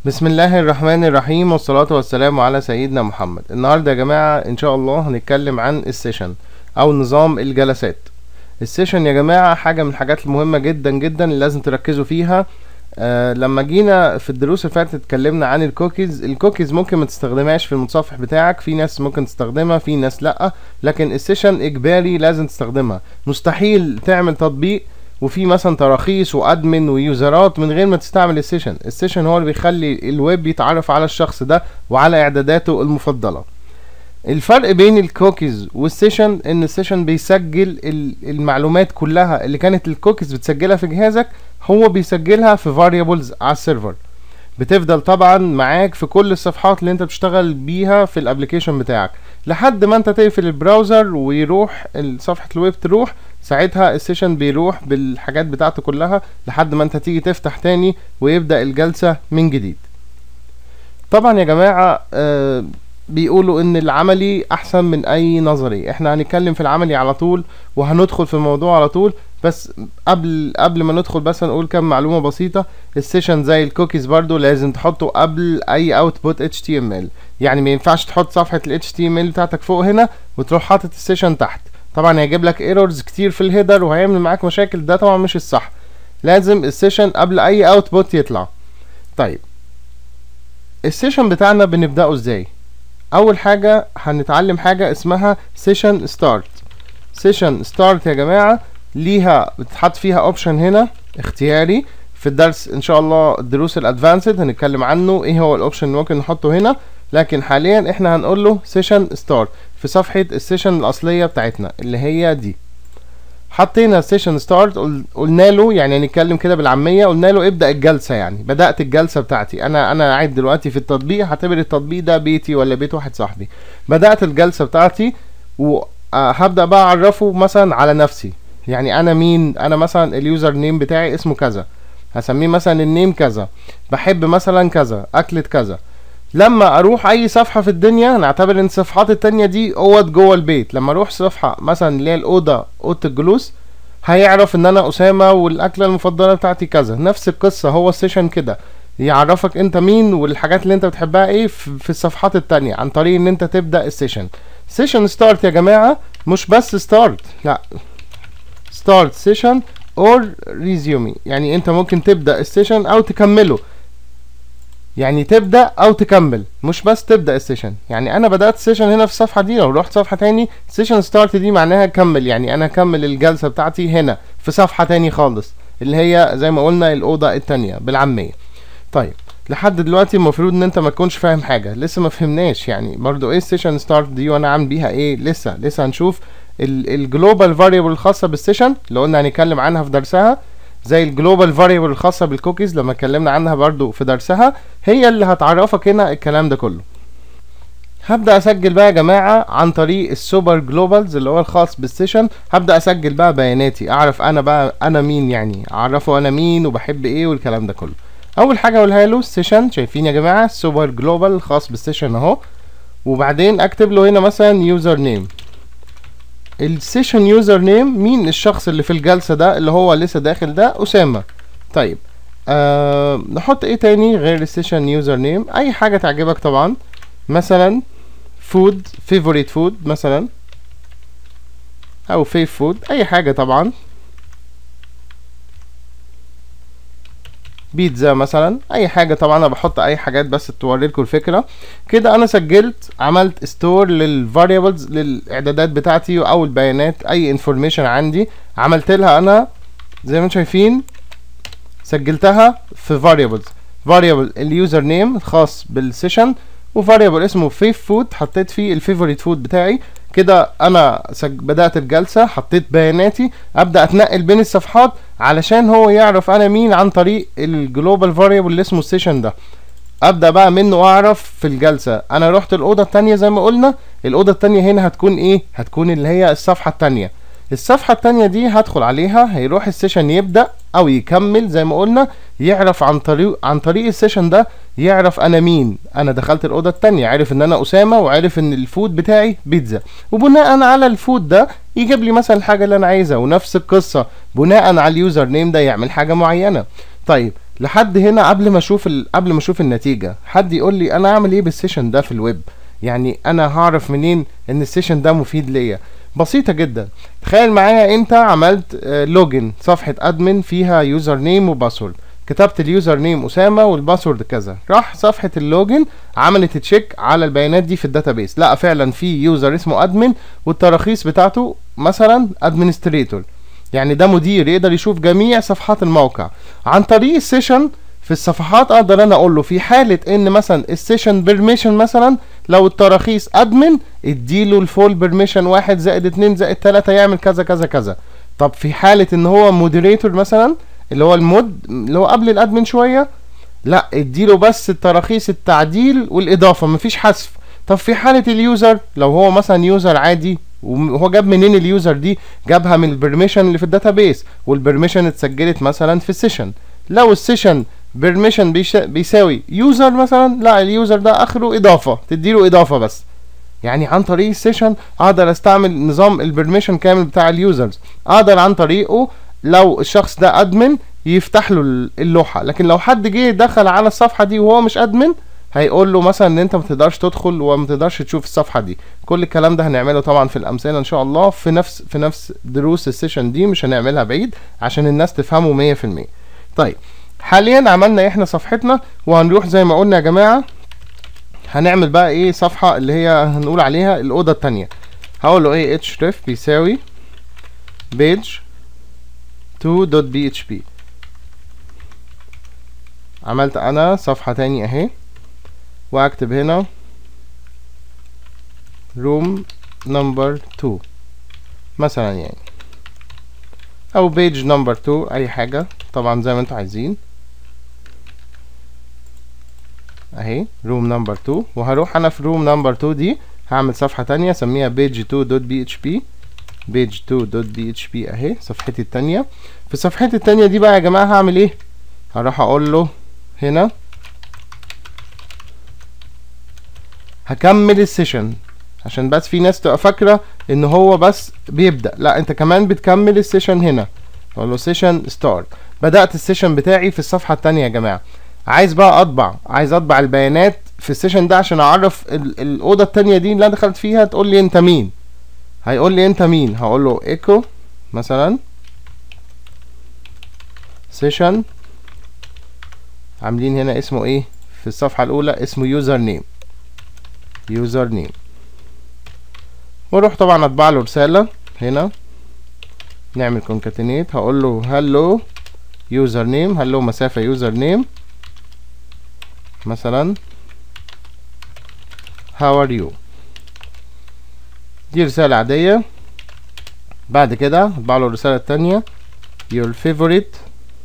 بسم الله الرحمن الرحيم والصلاة والسلام على سيدنا محمد النهاردة يا جماعة ان شاء الله هنتكلم عن السيشن او نظام الجلسات السيشن يا جماعة حاجة من الحاجات المهمة جدا جدا اللي لازم تركزوا فيها آه لما جينا في الدروس اللي فاتت اتكلمنا عن الكوكيز الكوكيز ممكن ما تستخدمهاش في المتصفح بتاعك في ناس ممكن تستخدمها في ناس لا لكن السيشن اجباري لازم تستخدمها مستحيل تعمل تطبيق وفي مثلا تراخيص وادمن ويوزرات من غير ما تستعمل السيشن السيشن هو اللي بيخلي الويب يتعرف على الشخص ده وعلى اعداداته المفضله الفرق بين الكوكيز والسيشن ان السيشن بيسجل المعلومات كلها اللي كانت الكوكيز بتسجلها في جهازك هو بيسجلها في variables على السيرفر بتفضل طبعا معاك في كل الصفحات اللي انت بتشتغل بيها في الابليكيشن بتاعك لحد ما انت تقفل البراوزر ويروح صفحة الويب تروح ساعتها السيشن بيروح بالحاجات بتاعته كلها لحد ما انت تيجي تفتح تاني ويبدأ الجلسة من جديد طبعا يا جماعة آه بيقولوا ان العملي احسن من اي نظري احنا هنتكلم في العملي على طول وهندخل في الموضوع على طول بس قبل قبل ما ندخل بس نقول كام معلومه بسيطه السيشن زي الكوكيز برضو لازم تحطه قبل اي اوتبوت اتش تي ام ال يعني ما ينفعش تحط صفحه الاتش تي ام ال بتاعتك فوق هنا وتروح حاطط السيشن تحت طبعا هيجيب لك ايرورز كتير في الهيدر وهيعمل معاك مشاكل ده طبعا مش الصح لازم السيشن قبل اي اوتبوت يطلع طيب السيشن بتاعنا بنبداه ازاي اول حاجه هنتعلم حاجه اسمها سيشن ستارت سيشن ستارت يا جماعه ليها بتتحط فيها اوبشن هنا اختياري في الدرس ان شاء الله الدروس الادفانسد هنتكلم عنه ايه هو الاوبشن اللي ممكن نحطه هنا لكن حاليا احنا هنقول له سيشن ستارت في صفحه السيشن الاصليه بتاعتنا اللي هي دي حطينا سيشن ستارت قلنا له يعني هنتكلم كده بالعاميه قلنا له ابدا الجلسه يعني بدات الجلسه بتاعتي انا انا قاعد دلوقتي في التطبيق هعتبر التطبيق ده بيتي ولا بيت واحد صاحبي بدات الجلسه بتاعتي وهبدا بقى اعرفه مثلا على نفسي يعني انا مين انا مثلا اليوزر نيم بتاعي اسمه كذا هسميه مثلا النيم كذا بحب مثلا كذا اكلة كذا لما اروح اي صفحه في الدنيا نعتبر ان الصفحات التانية دي اوض جوه البيت لما اروح صفحه مثلا اللي هي الاوضه اوضه الجلوس هيعرف ان انا اسامه والاكله المفضله بتاعتي كذا نفس القصه هو السيشن كده يعرفك انت مين والحاجات اللي انت بتحبها ايه في الصفحات التانية عن طريق ان انت تبدا السيشن سيشن ستارت يا جماعه مش بس ستارت لا start session or resume يعني انت ممكن تبدأ السيشن او تكمله يعني تبدأ او تكمل مش بس تبدأ السيشن يعني انا بدأت السيشن هنا في الصفحة دي لو رحت صفحة تاني سيشن ستارت دي معناها كمل يعني انا اكمل الجلسة بتاعتي هنا في صفحة تاني خالص اللي هي زي ما قلنا الأوضة التانية بالعامية طيب لحد دلوقتي المفروض ان انت ما تكونش فاهم حاجة لسه ما فهمناش يعني برضو ايه السيشن ستارت دي وانا عامل بيها ايه لسه لسه هنشوف الجلوبال فاريبل الخاصه بالسيشن اللي قلنا هنتكلم عنها في درسها زي الجلوبال فاريبل الخاصه بالكوكيز لما اتكلمنا عنها برضو في درسها هي اللي هتعرفك هنا الكلام ده كله هبدا اسجل بقى يا جماعه عن طريق السوبر جلوبالز اللي هو الخاص بالسيشن هبدا اسجل بقى بياناتي اعرف انا بقى انا مين يعني اعرفه انا مين وبحب ايه والكلام ده كله اول حاجه اقولها له السيشن شايفين يا جماعه السوبر جلوبال الخاص بالسيشن اهو وبعدين اكتب له هنا مثلا يوزر نيم السيشن يوزر نيم مين الشخص اللي في الجلسه ده اللي هو لسه داخل ده اسامه طيب آه نحط ايه تاني غير السيشن يوزر نيم اي حاجه تعجبك طبعا مثلا فود فيفوريت فود مثلا او فيف فود اي حاجه طبعا بيتزا مثلا اي حاجه طبعا انا بحط اي حاجات بس توري لكم الفكره كده انا سجلت عملت ستور للفاريبلز للاعدادات بتاعتي او البيانات اي انفورميشن عندي عملت لها انا زي ما انتم شايفين سجلتها في فاريبلز فاريبل اليوزر نيم الخاص بالسيشن وفاريبل اسمه فيف فود حطيت فيه الفيفوريت فود بتاعي كده انا سج... بدات الجلسه حطيت بياناتي ابدا اتنقل بين الصفحات علشان هو يعرف انا مين عن طريق الجلوبال فاريبل اللي اسمه السيشن ده ابدا بقى منه اعرف في الجلسه انا رحت الاوضه التانية زي ما قلنا الاوضه التانية هنا هتكون ايه هتكون اللي هي الصفحه التانية الصفحة التانية دي هدخل عليها هيروح السيشن يبدأ او يكمل زي ما قلنا يعرف عن طريق عن طريق السيشن ده يعرف انا مين انا دخلت الاوضه التانية عرف ان انا اسامه وعرف ان الفود بتاعي بيتزا وبناء على الفود ده يجيب لي مثلا الحاجه اللي انا عايزها ونفس القصه بناء على اليوزر نيم ده يعمل حاجه معينه طيب لحد هنا قبل ما اشوف ال... قبل ما اشوف النتيجه حد يقول لي انا اعمل ايه بالسيشن ده في الويب يعني انا هعرف منين ان السيشن ده مفيد ليا بسيطه جدا تخيل معايا انت عملت لوجن صفحه ادمن فيها يوزر نيم وباسورد كتبت اليوزر نيم اسامه والباسورد كذا راح صفحه اللوجن عملت تشيك على البيانات دي في الداتابيس لا فعلا في يوزر اسمه ادمن والتراخيص بتاعته مثلا ادمنستريتور يعني ده مدير يقدر يشوف جميع صفحات الموقع عن طريق السيشن في الصفحات اقدر انا اقول له في حاله ان مثلا السيشن بيرميشن مثلا لو التراخيص ادمن اديله الفول بيرميشن واحد زائد اتنين زائد تلاتة يعمل كذا كذا كذا طب في حاله ان هو مودريتور مثلا اللي هو المود اللي هو قبل الادمن شويه لا اديله بس التراخيص التعديل والاضافه مفيش حذف طب في حاله اليوزر لو هو مثلا يوزر عادي وهو جاب منين اليوزر دي جابها من البرميشن اللي في الداتابيس والبرميشن اتسجلت مثلا في السيشن لو السيشن بيرميشن بيساوي يوزر مثلا لا اليوزر ده اخره اضافه تديله اضافه بس يعني عن طريق السيشن اقدر استعمل نظام البرميشن كامل بتاع اليوزرز اقدر عن طريقه لو الشخص ده ادمن يفتح له اللوحه لكن لو حد جه دخل على الصفحه دي وهو مش ادمن هيقول له مثلا ان انت ما تقدرش تدخل وما تقدرش تشوف الصفحه دي كل الكلام ده هنعمله طبعا في الامثله ان شاء الله في نفس في نفس دروس السيشن دي مش هنعملها بعيد عشان الناس تفهمه 100% طيب حاليا عملنا احنا صفحتنا وهنروح زي ما قلنا يا جماعه هنعمل بقى ايه صفحه اللي هي هنقول عليها الاوضه الثانيه هقول له ايه href بيساوي page 2.php عملت انا صفحه تاني اهي واكتب هنا room number 2 مثلا يعني او page number 2 اي حاجة طبعا زي ما انتوا عايزين اهي room number 2 وهروح انا في room number 2 دي هعمل صفحة تانية اسميها page 2.php page 2.php اهي صفحتي التانية في صفحتي التانية دي بقى يا جماعة هعمل ايه هروح اقول له هنا هكمل السيشن عشان بس في ناس تبقى فاكره ان هو بس بيبدا لا انت كمان بتكمل السيشن هنا اقول له سيشن ستارت بدات السيشن بتاعي في الصفحه الثانيه يا جماعه عايز بقى اطبع عايز اطبع البيانات في السيشن ده عشان اعرف الاوضه الثانيه دي اللي انا دخلت فيها تقول لي انت مين هيقول لي انت مين هقول له ايكو مثلا سيشن عاملين هنا اسمه ايه في الصفحه الاولى اسمه يوزر نيم يوزر نيم واروح طبعا اطبع له رساله هنا نعمل كونكاتينيت هقول له هلو يوزر نيم هلو مسافه يوزر نيم مثلا هاو ار يو دي رساله عاديه بعد كده اطبع له الرساله التانية your favorite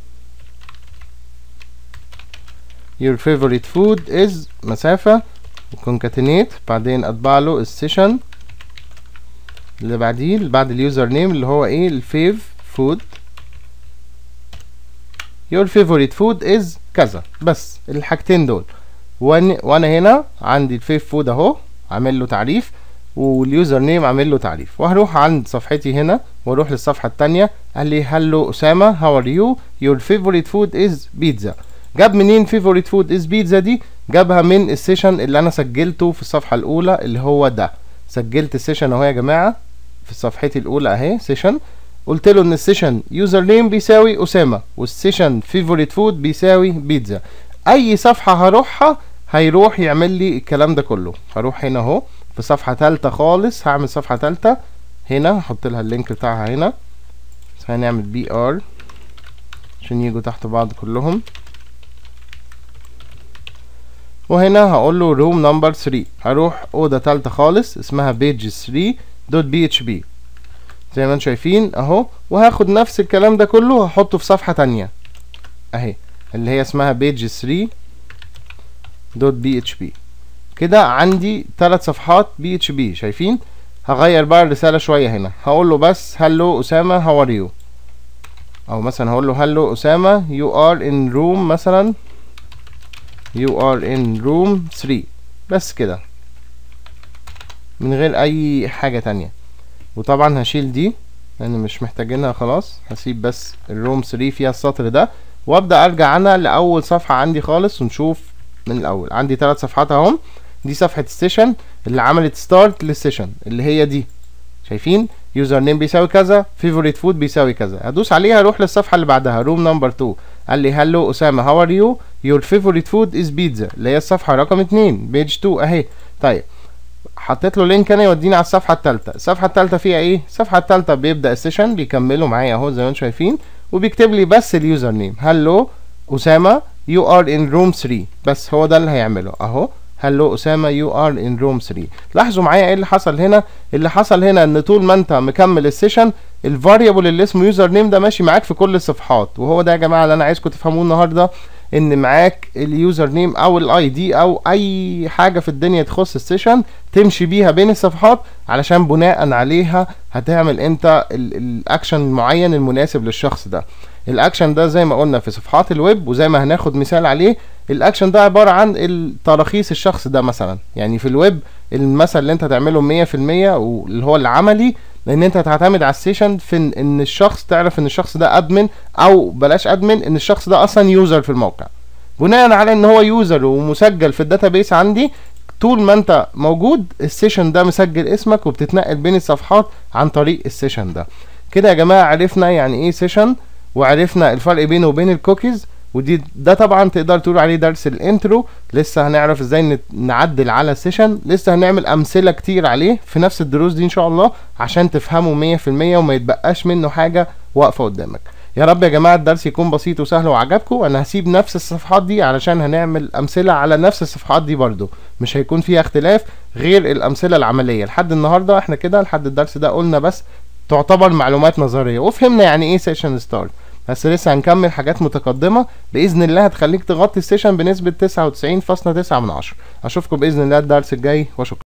your favorite food is مسافه وكونكاتينيت بعدين اطبع له السيشن اللي بعديه اللي بعد اليوزر نيم اللي هو ايه الفيف فود your favorite food is كذا بس الحاجتين دول وانا وانا هنا عندي الفيف فود اهو عامل له تعريف واليوزر نيم عامل له تعريف وهروح عند صفحتي هنا واروح للصفحه الثانيه قال لي هلو اسامه هاو ار يو your favorite food is بيتزا جاب منين favorite food is بيتزا دي جابها من السيشن اللي انا سجلته في الصفحه الاولى اللي هو ده سجلت السيشن اهو يا جماعه في صفحتي الاولى اهي سيشن قلت له ان السيشن يوزر نيم بيساوي اسامه والسيشن فيفوريت فود بيساوي بيتزا اي صفحه هروحها هيروح يعمل لي الكلام ده كله هروح هنا اهو في صفحه ثالثه خالص هعمل صفحه ثالثه هنا هحط لها اللينك بتاعها هنا هنعمل بي ار عشان يجوا تحت بعض كلهم وهنا هقول له روم نمبر 3 هروح اوضه ثالثه خالص اسمها بيج 3 دوت بي اتش بي زي ما انتم شايفين اهو وهاخد نفس الكلام ده كله هحطه في صفحه تانية اهي اللي هي اسمها بيج 3 دوت بي اتش بي كده عندي ثلاث صفحات بي اتش بي شايفين هغير بقى الرساله شويه هنا هقول له بس هلو اسامه هاو ار يو او مثلا هقول له هلو اسامه يو ار ان روم مثلا you are in room 3 بس كده من غير اي حاجة تانية وطبعا هشيل دي لان مش محتاجينها خلاص هسيب بس الروم 3 فيها السطر ده وابدا ارجع انا لاول صفحه عندي خالص ونشوف من الاول عندي ثلاث صفحات اهم دي صفحه السيشن اللي عملت ستارت للسيشن اللي هي دي شايفين يوزر نيم بيساوي كذا فيفوريت فود بيساوي كذا هدوس عليها اروح للصفحه اللي بعدها روم نمبر 2 قال لي هلو اسامه هاو ار يو يور فيفوريت فود از بيتزا اللي هي الصفحه رقم 2 بيج 2 اهي طيب حطيت له لينك انا يوديني على الصفحه الثالثه الصفحه الثالثه فيها ايه الصفحه الثالثه بيبدا السيشن بيكملوا معايا اهو زي ما انتم شايفين وبيكتب لي بس اليوزر نيم هلو اسامه يو ار ان روم 3 بس هو ده اللي هيعمله اهو هلو اسامه يو ار ان روم 3 لاحظوا معايا ايه اللي حصل هنا اللي حصل هنا ان طول ما انت مكمل السيشن الفاريبل اللي اسمه يوزر نيم ده ماشي معاك في كل الصفحات وهو ده يا جماعه اللي انا عايزكم تفهموه النهارده ان معاك اليوزر نيم او الاي دي او اي حاجه في الدنيا تخص السيشن تمشي بيها بين الصفحات علشان بناء عليها هتعمل انت الاكشن المعين المناسب للشخص ده الاكشن ده زي ما قلنا في صفحات الويب وزي ما هناخد مثال عليه الاكشن ده عباره عن تراخيص الشخص ده مثلا يعني في الويب المثل اللي انت تعمله 100% واللي هو العملي لان انت هتعتمد على السيشن في ان, إن الشخص تعرف ان الشخص ده ادمن او بلاش ادمن ان الشخص ده اصلا يوزر في الموقع بناء على ان هو يوزر ومسجل في الداتابيس عندي طول ما انت موجود السيشن ده مسجل اسمك وبتتنقل بين الصفحات عن طريق السيشن ده كده يا جماعه عرفنا يعني ايه سيشن وعرفنا الفرق بينه وبين الكوكيز ودي ده طبعا تقدر تقول عليه درس الانترو لسه هنعرف ازاي نعدل على السيشن لسه هنعمل امثله كتير عليه في نفس الدروس دي ان شاء الله عشان تفهموا 100% وما يتبقاش منه حاجه واقفه قدامك يا رب يا جماعه الدرس يكون بسيط وسهل وعجبكم انا هسيب نفس الصفحات دي علشان هنعمل امثله على نفس الصفحات دي برضو مش هيكون فيها اختلاف غير الامثله العمليه لحد النهارده احنا كده لحد الدرس ده قلنا بس تعتبر معلومات نظريه وفهمنا يعني ايه سيشن ستارت بس لسه هنكمل حاجات متقدمة بإذن الله هتخليك تغطي السيشن بنسبة 99.9 من عشرة أشوفكم بإذن الله الدرس الجاي وشكرا